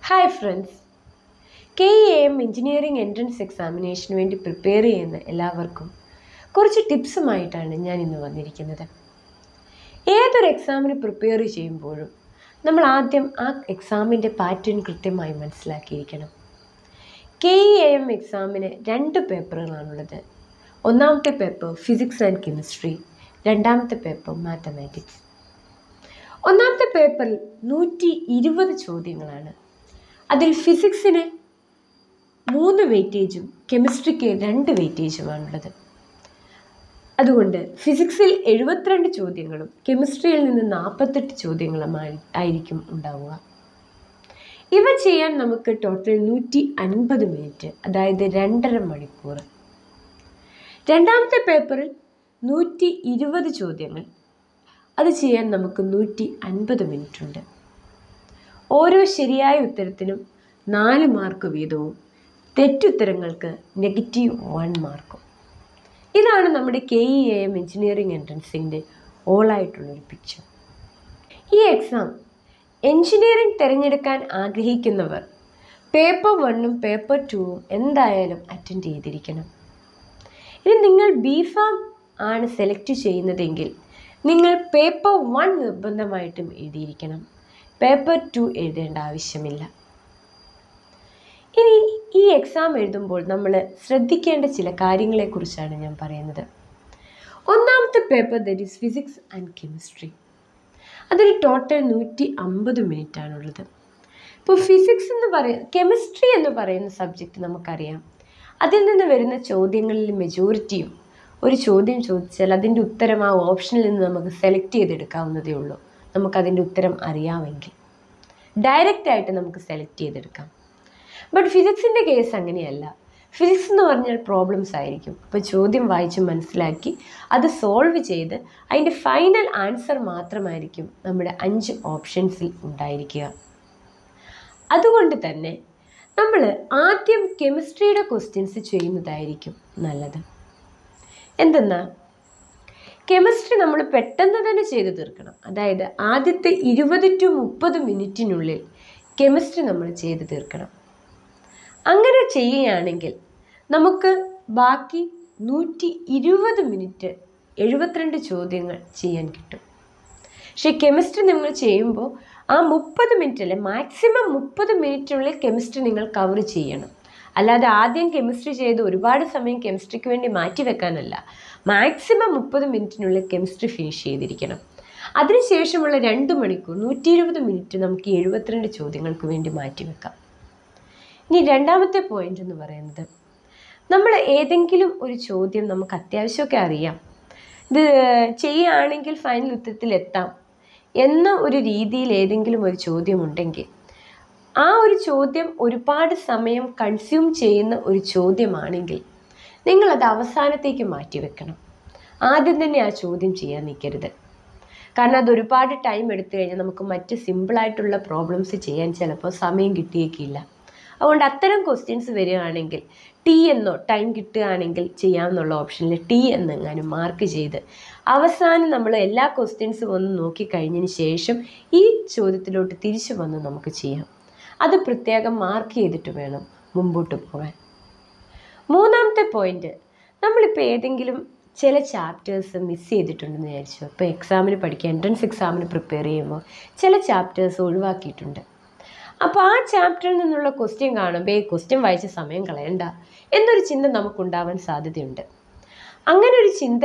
hi friends K E M engineering entrance എക്സാമിനേഷന് വേണ്ടി prepare ചെയ്യുന്ന എല്ലാവർക്കും കുറച്ച് ടിപ്സുമായിട്ടാണ് ഞാൻ ഇന്ന് വന്നിരിക്കുന്നത് ഏതൊരു എക്സാമിന് പ്രിപ്പയർ ചെയ്യുമ്പോഴും നമ്മൾ ആദ്യം ആ എക്സാമിൻ്റെ പാറ്റേൺ കൃത്യമായി മനസ്സിലാക്കിയിരിക്കണം കെ ഇ എം എക്സാമിന് രണ്ട് പേപ്പറുകളാണുള്ളത് ഒന്നാമത്തെ പേപ്പർ ഫിസിക്സ് ആൻഡ് കെമിസ്ട്രി രണ്ടാമത്തെ പേപ്പർ മാത്തമാറ്റിക്സ് ഒന്നാമത്തെ പേപ്പറിൽ നൂറ്റി ഇരുപത് ചോദ്യങ്ങളാണ് അതിൽ ഫിസിക്സിന് മൂന്ന് വെയിറ്റേജും കെമിസ്ട്രിക്ക് രണ്ട് വെയിറ്റേജുമാണുള്ളത് അതുകൊണ്ട് ഫിസിക്സിൽ എഴുപത്തിരണ്ട് ചോദ്യങ്ങളും കെമിസ്ട്രിയിൽ നിന്ന് നാൽപ്പത്തെട്ട് ചോദ്യങ്ങളുമായി ആയിരിക്കും ഉണ്ടാവുക ഇവ ചെയ്യാൻ നമുക്ക് ടോട്ടൽ നൂറ്റി അൻപത് മിനിറ്റ് അതായത് രണ്ടര മണിക്കൂർ രണ്ടാമത്തെ പേപ്പറിൽ നൂറ്റി ഇരുപത് ചോദ്യങ്ങൾ അത് ചെയ്യാൻ നമുക്ക് നൂറ്റി അൻപത് മിനിറ്റ് ഉണ്ട് ഓരോ ശരിയായ ഉത്തരത്തിനും നാല് മാർക്ക് വീതവും തെറ്റുത്തരങ്ങൾക്ക് നെഗറ്റീവ് വൺ മാർക്കും ഇതാണ് നമ്മുടെ K E A M engineering എൻട്രൻസിൻ്റെ ഓളായിട്ടുള്ളൊരു പിക്ചർ ഈ എക്സാം എഞ്ചിനീയറിംഗ് തിരഞ്ഞെടുക്കാൻ ആഗ്രഹിക്കുന്നവർ പേപ്പർ വണ്ണും പേപ്പർ ടൂവും എന്തായാലും അറ്റൻഡ് ചെയ്തിരിക്കണം ഇനി നിങ്ങൾ ബി ഫാം ആണ് സെലക്ട് ചെയ്യുന്നതെങ്കിൽ നിങ്ങൾ പേപ്പർ വൺ നിർബന്ധമായിട്ടും എഴുതിയിരിക്കണം പേപ്പർ ടു എഴുതേണ്ട ആവശ്യമില്ല ഇനി ഈ എക്സാം എഴുതുമ്പോൾ നമ്മൾ ശ്രദ്ധിക്കേണ്ട ചില കാര്യങ്ങളെക്കുറിച്ചാണ് ഞാൻ പറയുന്നത് ഒന്നാമത്തെ paper that is physics and chemistry അതിന് ടോട്ടൽ നൂറ്റി അമ്പത് മിനിറ്റ് ആണുള്ളത് ഇപ്പോൾ ഫിസിക്സ് എന്ന് പറയുന്ന കെമിസ്ട്രി എന്ന് പറയുന്ന സബ്ജക്റ്റ് നമുക്കറിയാം അതിൽ നിന്ന് വരുന്ന ചോദ്യങ്ങളിൽ മെജോറിറ്റിയും ഒരു ചോദ്യം ചോദിച്ചാൽ അതിൻ്റെ ഉത്തരം ആ ഓപ്ഷനിൽ നിന്ന് നമുക്ക് സെലക്ട് ചെയ്തെടുക്കാവുന്നതേ ഉള്ളൂ നമുക്കതിൻ്റെ ഉത്തരം അറിയാമെങ്കിൽ ഡയറക്റ്റ് ആയിട്ട് നമുക്ക് സെലക്ട് ചെയ്തെടുക്കാം ബട്ട് ഫിസിക്സിൻ്റെ കേസ് അങ്ങനെയല്ല ഫിസിക്സ് എന്ന് പറഞ്ഞാൽ പ്രോബ്ലംസ് ആയിരിക്കും അപ്പോൾ ചോദ്യം വായിച്ച് മനസ്സിലാക്കി അത് സോൾവ് ചെയ്ത് അതിൻ്റെ ഫൈനൽ ആൻസർ മാത്രമായിരിക്കും നമ്മുടെ അഞ്ച് ഓപ്ഷൻസിൽ ഉണ്ടായിരിക്കുക അതുകൊണ്ട് തന്നെ നമ്മൾ ആദ്യം കെമിസ്ട്രിയുടെ ക്വസ്റ്റ്യൻസ് ചെയ്യുന്നതായിരിക്കും നല്ലത് എന്തെന്നാ കെമിസ്ട്രി നമ്മൾ പെട്ടെന്ന് തന്നെ ചെയ്തു തീർക്കണം അതായത് ആദ്യത്തെ ഇരുപത് ടു മുപ്പത് മിനിറ്റിനുള്ളിൽ കെമിസ്ട്രി നമ്മൾ ചെയ്തു തീർക്കണം അങ്ങനെ ചെയ്യുകയാണെങ്കിൽ നമുക്ക് ബാക്കി നൂറ്റി ഇരുപത് മിനിറ്റ് എഴുപത്തിരണ്ട് ചോദ്യങ്ങൾ ചെയ്യാൻ കിട്ടും പക്ഷേ കെമിസ്ട്രി നിങ്ങൾ ചെയ്യുമ്പോൾ ആ മുപ്പത് മിനിറ്റ് അല്ലെ മാക്സിമം മുപ്പത് മിനിറ്റിനുള്ളിൽ കെമിസ്ട്രി നിങ്ങൾ കവർ ചെയ്യണം അല്ലാതെ ആദ്യം കെമിസ്ട്രി ചെയ്ത് ഒരുപാട് സമയം കെമിസ്ട്രിക്ക് വേണ്ടി മാറ്റി വെക്കാനല്ല മാക്സിമം മുപ്പത് മിനിറ്റിനുള്ളിൽ കെമിസ്ട്രി ഫിനിഷ് ചെയ്തിരിക്കണം അതിനുശേഷമുള്ള രണ്ട് മണിക്കൂർ നൂറ്റി ഇരുപത് മിനിറ്റ് നമുക്ക് എഴുപത്തിരണ്ട് ചോദ്യങ്ങൾക്ക് വേണ്ടി മാറ്റി വെക്കാം ഇനി രണ്ടാമത്തെ പോയിന്റ് എന്ന് പറയുന്നത് നമ്മൾ ഏതെങ്കിലും ഒരു ചോദ്യം നമുക്ക് അത്യാവശ്യമൊക്കെ അറിയാം ഇത് ചെയ്യുകയാണെങ്കിൽ ഫൈനൽ ഉത്തരത്തിൽ എത്താം എന്ന ഒരു രീതിയിൽ ഏതെങ്കിലും ഒരു ചോദ്യം ഉണ്ടെങ്കിൽ ആ ഒരു ചോദ്യം ഒരുപാട് സമയം കൺസ്യൂം ചെയ്യുന്ന ഒരു ചോദ്യമാണെങ്കിൽ നിങ്ങളത് അവസാനത്തേക്ക് മാറ്റിവെക്കണം ആദ്യം തന്നെ ആ ചോദ്യം ചെയ്യാൻ നിൽക്കരുത് കാരണം അത് ഒരുപാട് ടൈം എടുത്തു കഴിഞ്ഞാൽ നമുക്ക് മറ്റ് സിമ്പിളായിട്ടുള്ള പ്രോബ്ലംസ് ചെയ്യാൻ ചിലപ്പോൾ സമയം കിട്ടിയേക്കില്ല അതുകൊണ്ട് അത്തരം ക്വസ്റ്റ്യൻസ് വരികയാണെങ്കിൽ ടി എന്നോ ടൈം കിട്ടുകയാണെങ്കിൽ ചെയ്യാമെന്നുള്ള ഓപ്ഷനിൽ ടി എന്നെങ്ങാനും മാർക്ക് ചെയ്ത് അവസാനം നമ്മൾ എല്ലാ ക്വസ്റ്റ്യൻസും ഒന്ന് നോക്കിക്കഴിഞ്ഞതിന് ശേഷം ഈ ചോദ്യത്തിലോട്ട് തിരിച്ചു വന്ന് നമുക്ക് ചെയ്യാം അത് പ്രത്യേകം മാർക്ക് ചെയ്തിട്ട് വേണം മുമ്പോട്ട് പോകാൻ മൂന്നാമത്തെ പോയിന്റ് നമ്മളിപ്പോൾ ഏതെങ്കിലും ചില ചാപ്റ്റേഴ്സ് മിസ് ചെയ്തിട്ടുണ്ടെന്ന് വിചാരിച്ചു ഇപ്പോൾ എക്സാമിന് പഠിക്കുക എൻട്രൻസ് എക്സാമിന് പ്രിപ്പയർ ചെയ്യുമ്പോൾ ചില ചാപ്റ്റേഴ്സ് ഒഴിവാക്കിയിട്ടുണ്ട് അപ്പോൾ ആ ചാപ്റ്ററിൽ നിന്നുള്ള ക്വസ്റ്റ്യൻ കാണുമ്പോൾ ഈ ക്വസ്റ്റ്യൻ വായിച്ച് സമയം കളയണ്ട എന്നൊരു ചിന്ത നമുക്കുണ്ടാവാൻ സാധ്യതയുണ്ട് അങ്ങനെ ഒരു ചിന്ത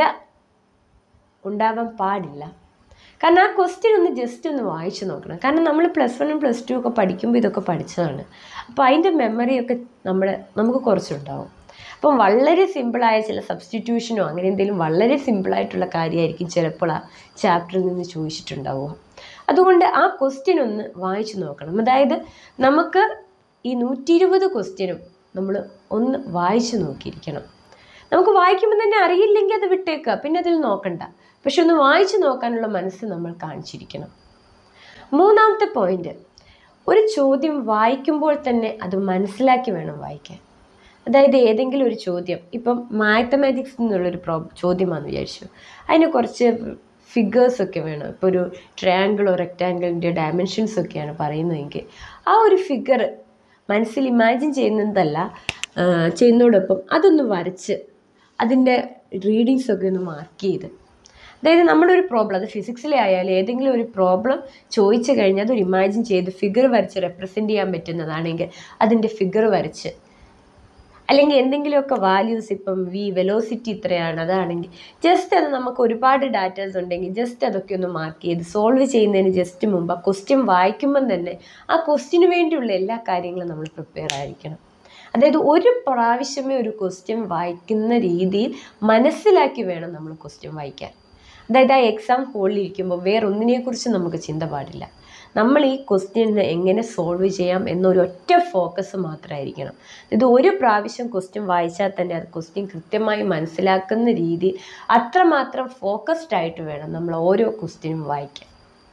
ഉണ്ടാവാൻ പാടില്ല കാരണം ആ ക്വസ്റ്റ്യൻ ഒന്ന് ജസ്റ്റ് ഒന്ന് വായിച്ചു നോക്കണം കാരണം നമ്മൾ പ്ലസ് വണ്ണും പ്ലസ് ടു ഒക്കെ പഠിക്കുമ്പോൾ ഇതൊക്കെ പഠിച്ചതാണ് അപ്പോൾ അതിൻ്റെ മെമ്മറിയൊക്കെ നമ്മുടെ നമുക്ക് കുറച്ചുണ്ടാവും അപ്പം വളരെ സിമ്പിളായ ചില സബ്സ്റ്റിറ്റ്യൂഷനോ അങ്ങനെ എന്തെങ്കിലും വളരെ സിമ്പിളായിട്ടുള്ള കാര്യമായിരിക്കും ചിലപ്പോൾ ആ ചാപ്റ്ററിൽ നിന്ന് ചോദിച്ചിട്ടുണ്ടാവുക അതുകൊണ്ട് ആ ക്വസ്റ്റ്യൻ ഒന്ന് വായിച്ചു നോക്കണം അതായത് നമുക്ക് ഈ നൂറ്റി ഇരുപത് ക്വസ്റ്റ്യനും നമ്മൾ ഒന്ന് വായിച്ചു നോക്കിയിരിക്കണം നമുക്ക് വായിക്കുമ്പോൾ തന്നെ അറിയില്ലെങ്കിൽ അത് വിട്ടേക്കുക പിന്നെ അതിൽ നോക്കണ്ട പക്ഷെ ഒന്ന് വായിച്ചു നോക്കാനുള്ള മനസ്സ് നമ്മൾ കാണിച്ചിരിക്കണം മൂന്നാമത്തെ പോയിന്റ് ഒരു ചോദ്യം വായിക്കുമ്പോൾ തന്നെ അത് മനസ്സിലാക്കി വേണം വായിക്കാൻ അതായത് ഏതെങ്കിലും ഒരു ചോദ്യം ഇപ്പം മാത്തമാറ്റിക്സ് എന്നുള്ളൊരു പ്രോ ചോദ്യമാണെന്ന് വിചാരിച്ചു അതിന് കുറച്ച് ഫിഗേഴ്സ് ഒക്കെ വേണം ഇപ്പോൾ ഒരു ട്രയാങ്കിളോ റെക്റ്റാങ്കിളിൻ്റെ ഡയമെൻഷൻസ് ഒക്കെയാണ് പറയുന്നതെങ്കിൽ ആ ഒരു ഫിഗർ മനസ്സിൽ ഇമാജിൻ ചെയ്യുന്നതല്ല ആ, ചെയ്യുന്നതോടൊപ്പം അതൊന്ന് വരച്ച് അതിൻ്റെ റീഡിങ്സ് ഒക്കെ ഒന്ന് മാർക്ക് ചെയ്ത് അതായത് നമ്മുടെ ഒരു പ്രോബ്ലം അത് ഫിസിക്സിലെ ആയാലും ഏതെങ്കിലും ഒരു പ്രോബ്ലം ചോദിച്ചു കഴിഞ്ഞാൽ അതൊരു ഇമാജിൻ ചെയ്ത് ഫിഗർ വരച്ച് റെപ്രസെൻറ്റ് ചെയ്യാൻ പറ്റുന്നതാണെങ്കിൽ അതിൻ്റെ ഫിഗർ വരച്ച് അല്ലെങ്കിൽ എന്തെങ്കിലുമൊക്കെ വാല്യൂസ് ഇപ്പം വി വെലോസിറ്റി ഇത്രയാണ് അതാണെങ്കിൽ ജസ്റ്റ് അത് നമുക്ക് ഒരുപാട് ഡാറ്റാസ് ഉണ്ടെങ്കിൽ ജസ്റ്റ് അതൊക്കെ ഒന്ന് മാർക്ക് ചെയ്ത് സോൾവ് ചെയ്യുന്നതിന് ജസ്റ്റ് മുമ്പ് ആ ക്വസ്റ്റ്യൻ വായിക്കുമ്പം തന്നെ ആ ക്വസ്റ്റ്യന് വേണ്ടിയുള്ള എല്ലാ കാര്യങ്ങളും നമ്മൾ പ്രിപ്പയർ ആയിരിക്കണം അതായത് ഒരു പ്രാവശ്യമേ ഒരു ക്വസ്റ്റ്യൻ വായിക്കുന്ന രീതിയിൽ മനസ്സിലാക്കി വേണം നമ്മൾ ക്വസ്റ്റ്യൻ വായിക്കാൻ അതായത് ആ എക്സാം ഹോളിൽ ഇരിക്കുമ്പോൾ വേറൊന്നിനെക്കുറിച്ച് നമുക്ക് ചിന്ത പാടില്ല നമ്മൾ ഈ ക്വസ്റ്റ്യന് എങ്ങനെ സോൾവ് ചെയ്യാം എന്നൊരു ഒറ്റ ഫോക്കസ് മാത്രമായിരിക്കണം ഇത് ഒരു പ്രാവശ്യം ക്വസ്റ്റ്യൻ വായിച്ചാൽ തന്നെ അത് ക്വസ്റ്റ്യൻ കൃത്യമായി മനസ്സിലാക്കുന്ന രീതിയിൽ അത്രമാത്രം ഫോക്കസ്ഡ് ആയിട്ട് വേണം നമ്മൾ ഓരോ ക്വസ്റ്റ്യനും വായിക്കാൻ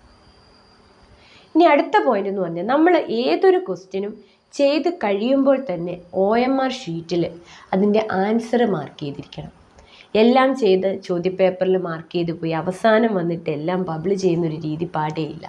ഇനി അടുത്ത പോയിന്റ് എന്ന് പറഞ്ഞാൽ നമ്മൾ ഏതൊരു ക്വസ്റ്റ്യനും ചെയ്ത് കഴിയുമ്പോൾ തന്നെ ഒ എം ആർ ഷീറ്റിൽ അതിൻ്റെ ആൻസർ മാർക്ക് ചെയ്തിരിക്കണം എല്ലാം ചെയ്ത് ചോദ്യപേപ്പറിൽ മാർക്ക് ചെയ്ത് പോയി അവസാനം വന്നിട്ട് എല്ലാം പബ്ലിഷ് ചെയ്യുന്ന ഒരു രീതി പാടേയില്ല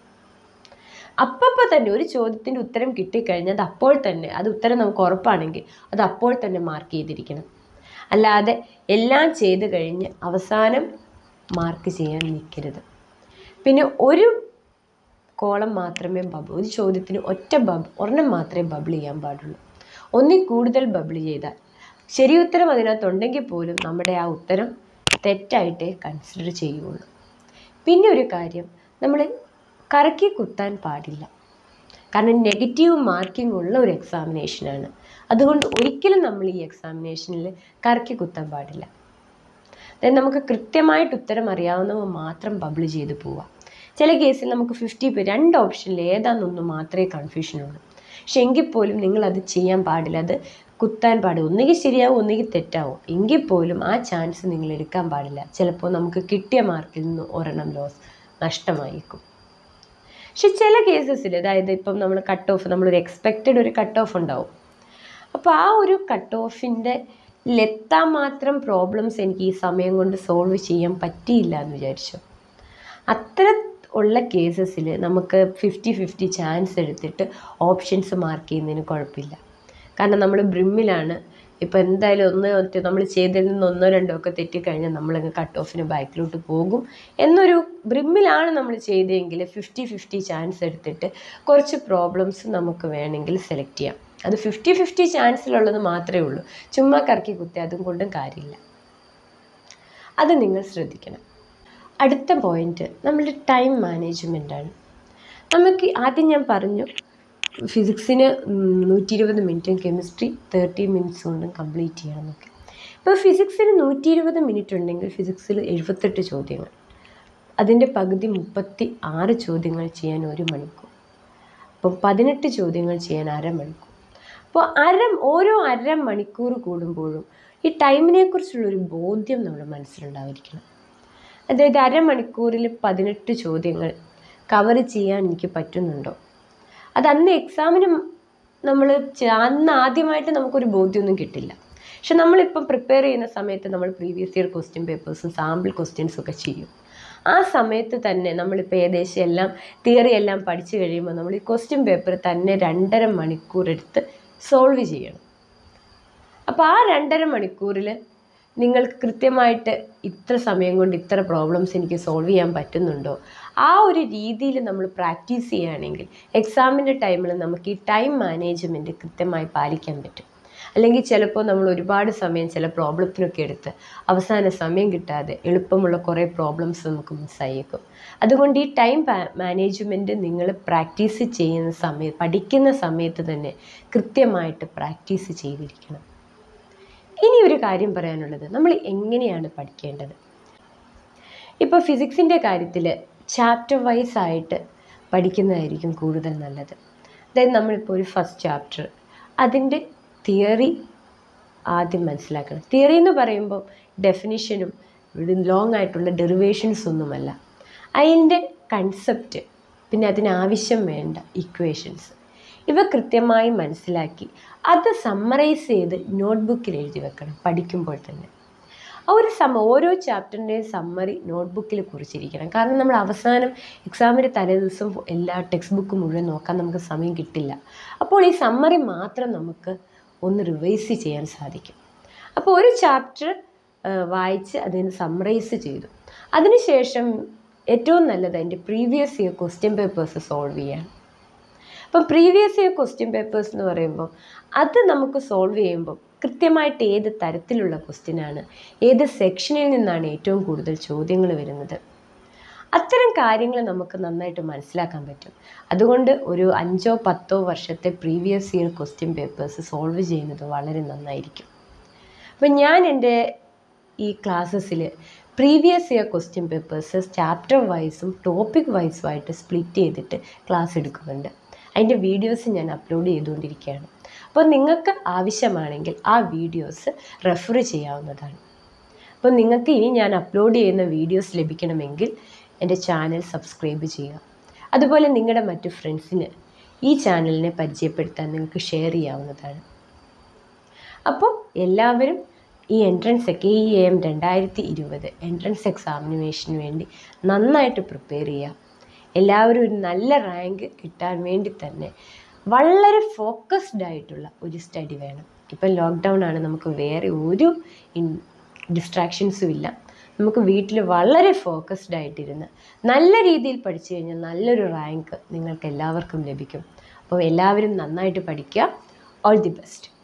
അപ്പപ്പോൾ തന്നെ ഒരു ചോദ്യത്തിൻ്റെ ഉത്തരം കിട്ടിക്കഴിഞ്ഞാൽ അത് അപ്പോൾ തന്നെ അത് ഉത്തരം നമുക്ക് ഉറപ്പാണെങ്കിൽ അത് അപ്പോൾ തന്നെ മാർക്ക് ചെയ്തിരിക്കണം അല്ലാതെ എല്ലാം ചെയ്ത് കഴിഞ്ഞ് അവസാനം മാർക്ക് ചെയ്യാൻ നിൽക്കരുത് പിന്നെ ഒരു കോളം മാത്രമേ ബബിൾ ഒരു ചോദ്യത്തിന് ഒറ്റ ബബ് ഒരെണ്ണം മാത്രമേ ബബിൾ ചെയ്യാൻ പാടുള്ളൂ ഒന്നിൽ കൂടുതൽ ബബിൾ ചെയ്താൽ ശരി ഉത്തരം അതിനകത്തുണ്ടെങ്കിൽ പോലും നമ്മുടെ ആ ഉത്തരം തെറ്റായിട്ടേ കൺസിഡർ ചെയ്യുള്ളൂ പിന്നെ ഒരു കാര്യം നമ്മൾ കറക്കി കുത്താൻ പാടില്ല കാരണം നെഗറ്റീവ് മാർക്കിംഗ് ഉള്ള ഒരു എക്സാമിനേഷനാണ് അതുകൊണ്ട് ഒരിക്കലും നമ്മൾ ഈ എക്സാമിനേഷനിൽ കറക്കി കുത്താൻ പാടില്ല അതായത് നമുക്ക് കൃത്യമായിട്ട് ഉത്തരം അറിയാവുന്നവ മാത്രം പബ്ലിഷ് ചെയ്ത് പോവാം ചില കേസിൽ നമുക്ക് ഫിഫ്റ്റി രണ്ട് ഓപ്ഷനിൽ ഏതാണെന്നൊന്നും മാത്രമേ കൺഫ്യൂഷൻ ഉള്ളൂ പക്ഷെ എങ്കിൽ പോലും നിങ്ങളത് ചെയ്യാൻ പാടില്ല അത് കുത്താൻ പാടില്ല ഒന്നുകിൽ ശരിയാവും ഒന്നുകിൽ തെറ്റാവും എങ്കിൽ പോലും ആ ചാൻസ് നിങ്ങൾ എടുക്കാൻ പാടില്ല ചിലപ്പോൾ നമുക്ക് കിട്ടിയ മാർക്കിൽ നിന്ന് ഒരെണ്ണം ലോസ് നഷ്ടമായിരിക്കും പക്ഷെ ചില കേസസിൽ അതായത് ഇപ്പം നമ്മൾ കട്ട് ഓഫ് നമ്മളൊരു എക്സ്പെക്റ്റഡ് ഒരു കട്ട് ഓഫ് ഉണ്ടാവും അപ്പോൾ ആ ഒരു കട്ട് ഓഫിൻ്റെ എത്താൻ മാത്രം പ്രോബ്ലംസ് എനിക്ക് ഈ സമയം കൊണ്ട് സോൾവ് ചെയ്യാൻ പറ്റിയില്ല എന്ന് വിചാരിച്ചു അത്ര ഉള്ള കേസസിൽ നമുക്ക് ഫിഫ്റ്റി ഫിഫ്റ്റി ചാൻസ് എടുത്തിട്ട് ഓപ്ഷൻസ് മാർക്ക് ചെയ്യുന്നതിന് കുഴപ്പമില്ല കാരണം നമ്മൾ ബ്രിമ്മിലാണ് ഇപ്പോൾ എന്തായാലും ഒന്ന് ഒറ്റ നമ്മൾ ചെയ്തതിൽ നിന്ന് ഒന്നോ രണ്ടോ ഒക്കെ തെറ്റിക്കഴിഞ്ഞാൽ നമ്മളങ്ങ് കട്ട് ഓഫിന് ബാക്കിലോട്ട് പോകും എന്നൊരു ബ്രിമ്മിലാണ് നമ്മൾ ചെയ്തതെങ്കിൽ ഫിഫ്റ്റി ഫിഫ്റ്റി ചാൻസ് എടുത്തിട്ട് കുറച്ച് പ്രോബ്ലംസ് നമുക്ക് വേണമെങ്കിൽ സെലക്ട് ചെയ്യാം അത് ഫിഫ്റ്റി ഫിഫ്റ്റി ചാൻസിലുള്ളത് മാത്രമേ ഉള്ളൂ ചുമ്മാ കറക്കി കുത്തി അതും കൊണ്ടും കാര്യമില്ല അത് നിങ്ങൾ ശ്രദ്ധിക്കണം അടുത്ത പോയിന്റ് നമ്മളുടെ ടൈം മാനേജ്മെൻറ്റാണ് നമുക്ക് ആദ്യം ഞാൻ പറഞ്ഞു ഫിസിക്സിന് നൂറ്റി ഇരുപത് മിനിറ്റും കെമിസ്ട്രി തേർട്ടി മിനിറ്റ്സ് കൊണ്ടും കംപ്ലീറ്റ് ചെയ്യണം എന്നൊക്കെ ഇപ്പോൾ ഫിസിക്സിന് നൂറ്റി ഇരുപത് മിനിറ്റ് ഉണ്ടെങ്കിൽ ഫിസിക്സിൽ എഴുപത്തെട്ട് ചോദ്യങ്ങൾ അതിൻ്റെ പകുതി മുപ്പത്തി ആറ് ചോദ്യങ്ങൾ ചെയ്യാൻ ഒരു മണിക്കൂർ അപ്പം പതിനെട്ട് ചോദ്യങ്ങൾ ചെയ്യാൻ അരമണിക്കൂർ അപ്പോൾ അര ഓരോ അര മണിക്കൂർ കൂടുമ്പോഴും ഈ ടൈമിനെ കുറിച്ചുള്ളൊരു ബോധ്യം നമ്മുടെ മനസ്സിലുണ്ടായിരിക്കണം അതായത് അരമണിക്കൂറിൽ പതിനെട്ട് ചോദ്യങ്ങൾ കവർ ചെയ്യാൻ എനിക്ക് പറ്റുന്നുണ്ടോ അത് അന്ന് എക്സാമിന് നമ്മൾ അന്ന് ആദ്യമായിട്ട് നമുക്കൊരു ബോധ്യമൊന്നും കിട്ടില്ല പക്ഷെ നമ്മളിപ്പം പ്രിപ്പയർ ചെയ്യുന്ന സമയത്ത് നമ്മൾ പ്രീവിയസ് ഇയർ ക്വസ്റ്റ്യൻ പേപ്പേഴ്സും സാമ്പിൾ ക്വസ്റ്റ്യൻസും ഒക്കെ ചെയ്യും ആ സമയത്ത് തന്നെ നമ്മളിപ്പോൾ ഏകദേശം എല്ലാം തിയറി എല്ലാം പഠിച്ചു കഴിയുമ്പോൾ നമ്മൾ ഈ ക്വസ്റ്റ്യൻ പേപ്പർ തന്നെ രണ്ടര മണിക്കൂർ എടുത്ത് സോൾവ് ചെയ്യണം അപ്പോൾ ആ രണ്ടര മണിക്കൂറിൽ നിങ്ങൾക്ക് കൃത്യമായിട്ട് ഇത്ര സമയം കൊണ്ട് ഇത്ര പ്രോബ്ലംസ് എനിക്ക് സോൾവ് ചെയ്യാൻ പറ്റുന്നുണ്ടോ ആ ഒരു രീതിയിൽ നമ്മൾ പ്രാക്ടീസ് ചെയ്യുകയാണെങ്കിൽ എക്സാമിൻ്റെ ടൈമിൽ നമുക്ക് ഈ ടൈം മാനേജ്മെൻറ്റ് കൃത്യമായി പാലിക്കാൻ പറ്റും അല്ലെങ്കിൽ ചിലപ്പോൾ നമ്മൾ ഒരുപാട് സമയം ചില പ്രോബ്ലത്തിനൊക്കെ എടുത്ത് അവസാന സമയം കിട്ടാതെ എളുപ്പമുള്ള കുറേ പ്രോബ്ലംസ് നമുക്ക് മിസ്സായേക്കും അതുകൊണ്ട് ഈ ടൈം മാനേജ്മെൻറ്റ് നിങ്ങൾ പ്രാക്ടീസ് ചെയ്യുന്ന സമയത്ത് പഠിക്കുന്ന സമയത്ത് തന്നെ കൃത്യമായിട്ട് പ്രാക്ടീസ് ചെയ്തിരിക്കണം ഇനി ഒരു കാര്യം പറയാനുള്ളത് നമ്മൾ എങ്ങനെയാണ് പഠിക്കേണ്ടത് ഇപ്പോൾ ഫിസിക്സിൻ്റെ കാര്യത്തിൽ ചാപ്റ്റർ വൈസ് ആയിട്ട് പഠിക്കുന്നതായിരിക്കും കൂടുതൽ നല്ലത് അതായത് നമ്മളിപ്പോൾ ഒരു ഫസ്റ്റ് ചാപ്റ്റർ അതിൻ്റെ തിയറി ആദ്യം മനസ്സിലാക്കണം തിയറി എന്ന് പറയുമ്പോൾ ഡെഫിനിഷനും ലോങ് ആയിട്ടുള്ള ഡെറിവേഷൻസ് ഒന്നുമല്ല അതിൻ്റെ കൺസെപ്റ്റ് പിന്നെ അതിനാവശ്യം വേണ്ട ഇക്വേഷൻസ് ഇവ കൃത്യമായി മനസ്സിലാക്കി അത് സമ്മറൈസ് ചെയ്ത് നോട്ട്ബുക്കിൽ എഴുതി വെക്കണം പഠിക്കുമ്പോൾ തന്നെ ആ ഒരു സം ഓരോ ചാപ്റ്ററിൻ്റെയും സമ്മറി നോട്ട്ബുക്കിൽ കുറിച്ചിരിക്കണം കാരണം നമ്മൾ അവസാനം എക്സാമിൻ്റെ തലേദിവസം എല്ലാ ടെക്സ്റ്റ് ബുക്ക് മുഴുവൻ നോക്കാൻ നമുക്ക് സമയം കിട്ടില്ല അപ്പോൾ ഈ സമ്മറി മാത്രം നമുക്ക് ഒന്ന് റിവൈസ് ചെയ്യാൻ സാധിക്കും അപ്പോൾ ഒരു ചാപ്റ്റർ വായിച്ച് അതിന് സമ്മറൈസ് ചെയ്തു അതിനുശേഷം ഏറ്റവും നല്ലത് അതിൻ്റെ previous year question papers solve ചെയ്യാൻ അപ്പം പ്രീവിയസ് ഇയർ ക്വസ്റ്റ്യൻ പേപ്പേഴ്സ് എന്ന് പറയുമ്പോൾ അത് നമുക്ക് സോൾവ് ചെയ്യുമ്പോൾ കൃത്യമായിട്ട് ഏത് തരത്തിലുള്ള ക്വസ്റ്റ്യനാണ് ഏത് സെക്ഷനിൽ നിന്നാണ് ഏറ്റവും കൂടുതൽ ചോദ്യങ്ങൾ വരുന്നത് അത്തരം കാര്യങ്ങൾ നമുക്ക് നന്നായിട്ട് മനസ്സിലാക്കാൻ പറ്റും അതുകൊണ്ട് ഒരു അഞ്ചോ പത്തോ വർഷത്തെ previous year question papers solve ചെയ്യുന്നത് വളരെ നന്നായിരിക്കും അപ്പം ഞാൻ എൻ്റെ ഈ ക്ലാസ്സസിൽ previous year question papers chapter വൈസും ടോപ്പിക് വൈസുമായിട്ട് സ്പ്ലിറ്റ് ചെയ്തിട്ട് ക്ലാസ് എടുക്കുന്നുണ്ട് അതിൻ്റെ വീഡിയോസ് ഞാൻ അപ്ലോഡ് ചെയ്തുകൊണ്ടിരിക്കുകയാണ് അപ്പോൾ നിങ്ങൾക്ക് ആവശ്യമാണെങ്കിൽ ആ വീഡിയോസ് റെഫർ ചെയ്യാവുന്നതാണ് അപ്പോൾ നിങ്ങൾക്ക് ഇനി ഞാൻ അപ്ലോഡ് ചെയ്യുന്ന വീഡിയോസ് ലഭിക്കണമെങ്കിൽ എൻ്റെ ചാനൽ സബ്സ്ക്രൈബ് ചെയ്യുക അതുപോലെ നിങ്ങളുടെ മറ്റു ഫ്രണ്ട്സിന് ഈ ചാനലിനെ പരിചയപ്പെടുത്താൻ നിങ്ങൾക്ക് ഷെയർ ചെയ്യാവുന്നതാണ് അപ്പോൾ എല്ലാവരും ഈ എൻട്രൻസ് ഒക്കെ ഈ എം രണ്ടായിരത്തി ഇരുപത് എൻട്രൻസ് എക്സാമിനേഷന് വേണ്ടി നന്നായിട്ട് പ്രിപ്പയർ ചെയ്യുക എല്ലാവരും ഒരു നല്ല റാങ്ക് കിട്ടാൻ വേണ്ടി തന്നെ വളരെ ഫോക്കസ്ഡ് ആയിട്ടുള്ള ഒരു സ്റ്റഡി വേണം ഇപ്പം ലോക്ക്ഡൗൺ ആണ് നമുക്ക് വേറെ ഒരു ഡിസ്ട്രാക്ഷൻസും ഇല്ല നമുക്ക് വീട്ടിൽ വളരെ ഫോക്കസ്ഡ് ആയിട്ടിരുന്ന് നല്ല രീതിയിൽ പഠിച്ചു കഴിഞ്ഞാൽ നല്ലൊരു റാങ്ക് നിങ്ങൾക്ക് എല്ലാവർക്കും ലഭിക്കും അപ്പോൾ എല്ലാവരും നന്നായിട്ട് പഠിക്കുക ഓൾ ദി ബെസ്റ്റ്